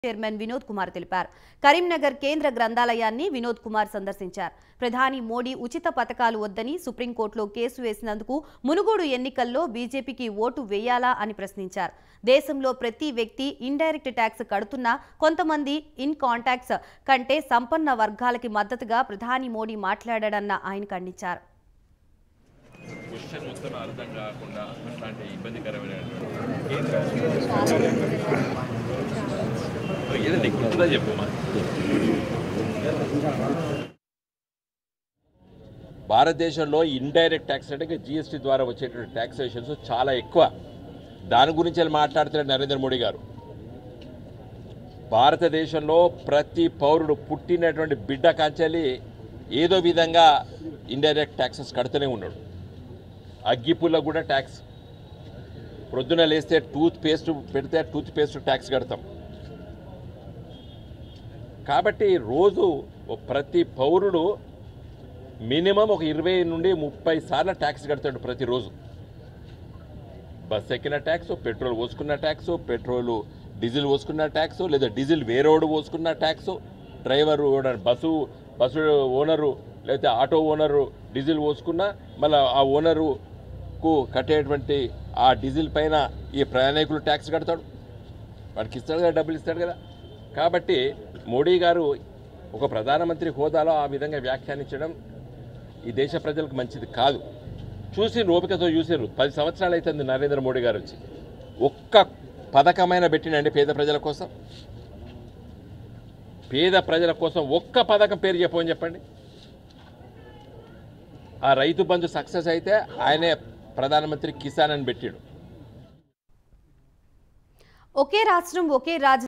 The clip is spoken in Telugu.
చైర్మన్ వినోద్ కుమార్ తెలిపారు కరీంనగర్ కేంద్ర గ్రంథాలయాన్ని వినోద్ కుమార్ సందర్శించారు ప్రధాని మోడీ ఉచిత పథకాలు వద్దని సుప్రీంకోర్టులో కేసు వేసినందుకు మునుగోడు ఎన్నికల్లో బీజేపీకి ఓటు వేయాలా అని ప్రశ్నించారు దేశంలో ప్రతి వ్యక్తి ఇండైరెక్ట్ ట్యాక్స్ కడుతున్నా కొంతమంది ఇన్ కాంటాక్ట్స్ కంటే సంపన్న వర్గాలకి మద్దతుగా ప్రధాని మోడీ మాట్లాడాడన్న ఆయన ఖండించారు క్వశ్చన్ మొత్తం అర్థం కాకుండా అట్లాంటి ఇబ్బందికరమైన ఏదండి గుర్తుందా చెప్పమ్మా భారతదేశంలో ఇండైరెక్ట్ ట్యాక్స్ అంటే జిఎస్టీ ద్వారా వచ్చేటువంటి ట్యాక్సేషన్స్ చాలా ఎక్కువ దాని గురించి మాట్లాడుతున్నాడు నరేంద్ర మోడీ గారు భారతదేశంలో ప్రతి పౌరుడు పుట్టినటువంటి బిడ్డ కాంచెల్లి ఏదో విధంగా ఇండైరెక్ట్ ట్యాక్సెస్ కడుతూనే ఉన్నాడు అగ్గిపుల్ల కూడా ట్యాక్స్ ప్రొద్దున లేస్తే టూత్ పేస్ట్ పెడితే టూత్ పేస్ట్ ట్యాక్స్ కడతాం కాబట్టి రోజు ఓ ప్రతి పౌరుడు మినిమం ఒక ఇరవై నుండి ముప్పై సార్లు ట్యాక్స్ కడతాడు ప్రతిరోజు బస్ ఎక్కిన ట్యాక్స్ పెట్రోల్ పోసుకున్న ట్యాక్స్ పెట్రోల్ డీజిల్ పోసుకున్న ట్యాక్స్ లేదా డీజిల్ వేరేవాడు పోసుకున్న tax driver owner bus bus owner లేకపోతే ఆటో ఓనరు డీజిల్ పోసుకున్న మళ్ళీ ఆ ఓనరుకు కట్టేటువంటి ఆ డీజిల్ పైన ఈ ప్రయాణికులు ట్యాక్స్ కడతాడు వాడికి ఇస్తాడు కదా డబ్బులు ఇస్తాడు కదా కాబట్టి మోడీ గారు ఒక ప్రధానమంత్రి హోదాలో ఆ విధంగా వ్యాఖ్యానించడం ఈ దేశ ప్రజలకు మంచిది కాదు చూసి ఓపికతో చూసారు పది సంవత్సరాలు అవుతుంది నరేంద్ర మోడీ గారు వచ్చి ఒక్క పథకమైన పెట్టినండి పేద ప్రజల కోసం పేద ప్రజల కోసం ఒక్క పథకం పేరు చెప్పమని చెప్పండి ఆ రైతు బంధు సక్సెస్ అయితే ఆయనే ప్రధానమంత్రి కిసాన్ అని పెట్టాడు ఒకే రాష్ట్రం ఒకే రాజధాని